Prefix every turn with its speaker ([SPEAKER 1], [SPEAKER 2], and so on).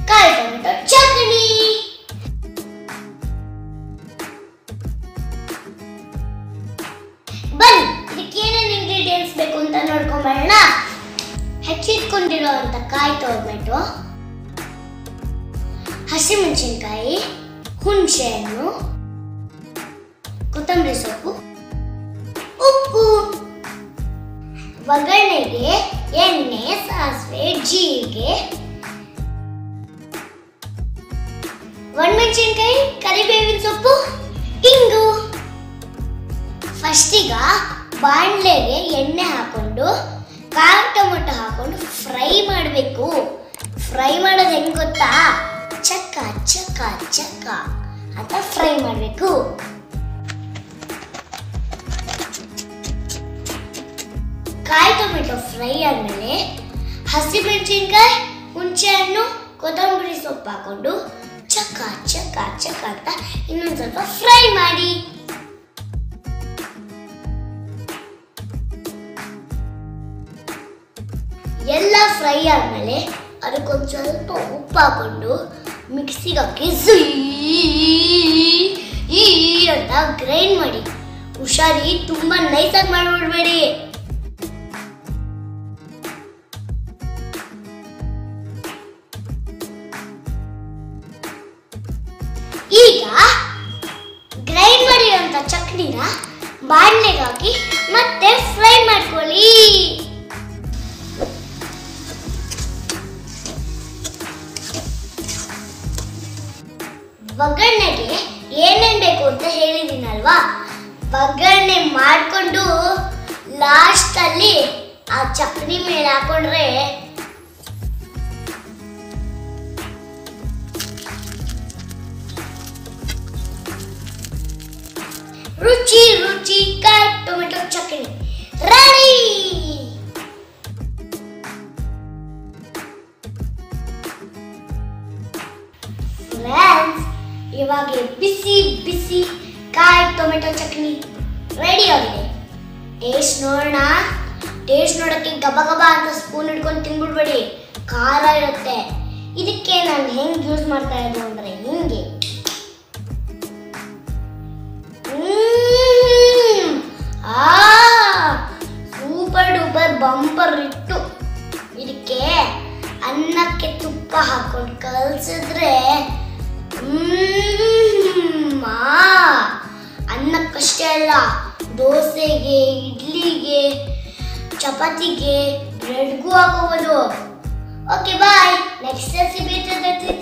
[SPEAKER 1] ಕಾಯಿ ಟೊಮೆಟೊ ಚಟ್ನಿ ಬನ್ನಿ ಇದಕ್ಕೆ ಏನೇನು ಇಂಗ್ರೀಡಿಯೆಂಟ್ಸ್ ಬೇಕು ಅಂತ ನೋಡ್ಕೊಂಬರೋಣ ಹೆಚ್ಚಿಟ್ಕೊಂಡಿರುವಂತ ಕಾಯಿ ಟೊಮೆಟೊ ಹಸಿಮೆಣಸಿನ್ಕಾಯಿ ಹುಣಸೆ ಹಣ್ಣು ಕೊತ್ತಂಬರಿ ಸೊಪ್ಪು ಉಪ್ಪು ಒಗ್ಗರಣೆಗೆ ಎಣ್ಣೆ ಸಾಸಿವೆ ಜೀರಿಗೆ ಒಣಮೆಣಸಿನ್ಕಾಯಿ ಕರಿಬೇವಿನ ಸೊಪ್ಪು ಇಂಗು ಫಸ್ಟಿಗ ಬಾಣಲೆಗೆ ಎಣ್ಣೆ ಹಾಕೊಂಡು ಕಾಳು ಟೊಮೆಟೊ ಹಾಕೊಂಡು ಫ್ರೈ ಮಾಡಬೇಕು ಫ್ರೈ ಮಾಡೋದು ಹೆಂಗ್ ಗೊತ್ತಾ ಚಕ್ಕ ಚಕ್ಕ ಚಕ್ಕ ಅಂತ ಫ್ರೈ ಮಾಡಬೇಕು ಕಾಯಿ ಟೊಮೆಟೊ ಫ್ರೈ ಆದಮೇಲೆ ಹಸಿಮೆಣಸಿನ್ಕಾಯಿ ಹುಣಸೆ ಹಣ್ಣು ಕೊತ್ತಂಬರಿ ಸೊಪ್ಪು ಹಾಕೊಂಡು ಚಕ್ಕ ಚಕ್ಕ ಚಕ್ಕ ಅಂತ ಇನ್ನೊಂದು ಸ್ವಲ್ಪ ಫ್ರೈ ಮಾಡಿ ಎಲ್ಲ ಫ್ರೈ ಆದಮೇಲೆ ಅದಕ್ಕೊಂದು ಸ್ವಲ್ಪ ಉಪ್ಪು ಹಾಕೊಂಡು ಮಿಕ್ಸಿಗೆ ಹಾಕಿ ಝೀ ಈ ಅಂತ ಗ್ರೈಂಡ್ ಮಾಡಿ ಹುಷಾರಿ ತುಂಬ ನೈಸಾಗಿ ಮಾಡಿಬಿಡ್ಬೇಡಿ ಈಗ ಗ್ರೈಂಡ್ ಮಾಡಿರೋಂಥ ಚಟ್ನಿನ ಬಾಣಲೆಗೆ ಹಾಕಿ ಮತ್ತೆ ಫ್ರೈ ಮಾಡ್ಕೊಳ್ಳಿ ಒಗ್ಗರಣೆಗೆ ಏನೇನ್ ಬೇಕು ಅಂತ ಹೇಳಿದ್ದೀನಲ್ವಾ ಒಗ್ಗರಣೆ ಮಾಡಿಕೊಂಡು ಲಾಸ್ಟ್ ಅಲ್ಲಿ ಆ ಚಟ್ನಿ ಮೇಲೆ ಹಾಕೊಂಡ್ರೆ ರುಚಿ ರುಚಿ ಕಾಯಿ ಟೊಮೆಟೊ ಚಟ್ನಿ ರೆಡಿ ಫ್ರೆಂಡ್ಸ್ ಇವಾಗ ಬಿಸಿ ಬಿಸಿ ಕಾಯಿ ಟೊಮೆಟೊ ಚಟ್ನಿ ರೆಡಿ ಆಗಿದೆ ಟೇಸ್ಟ್ ನೋಡೋಣ ಟೇಸ್ಟ್ ನೋಡೋಕ್ಕೆ ಗಬ ಗಬ ಅಂತ ಸ್ಪೂನ್ ಹಿಡ್ಕೊಂಡು ತಿನ್ಬಿಡ್ಬೇಡಿ ಖಾರ ಇರುತ್ತೆ ಇದಕ್ಕೆ ನಾನು ಹೆಂಗೆ ಯೂಸ್ ಮಾಡ್ತಾ ಇದ್ದು ಅಂದರೆ ಹಿಂಗೆ ಮ್ಮ್. ಆ ಸೂಪರ್ ಡೂಪರ್ ಬಂಪರ್ ಇಟ್ಟು ಇದಕ್ಕೆ ಅನ್ನಕ್ಕೆ ತುಪ್ಪ ಹಾಕೊಂಡು ಕಲಸಿದ್ರೆ ಮ್ಮ್. ಆ, ಅನ್ನಕ್ಕಷ್ಟೇ ಅಲ್ಲ ದೋಸೆಗೆ ಇಡ್ಲಿಗೆ ಚಪಾತಿಗೆ ಬ್ರೆಡ್ಗೂ ಹಾಕೋಬೋದು ಓಕೆ ಬಾಯ್ ನೆಕ್ಸ್ಟ್ ರೆಸಿಪಿ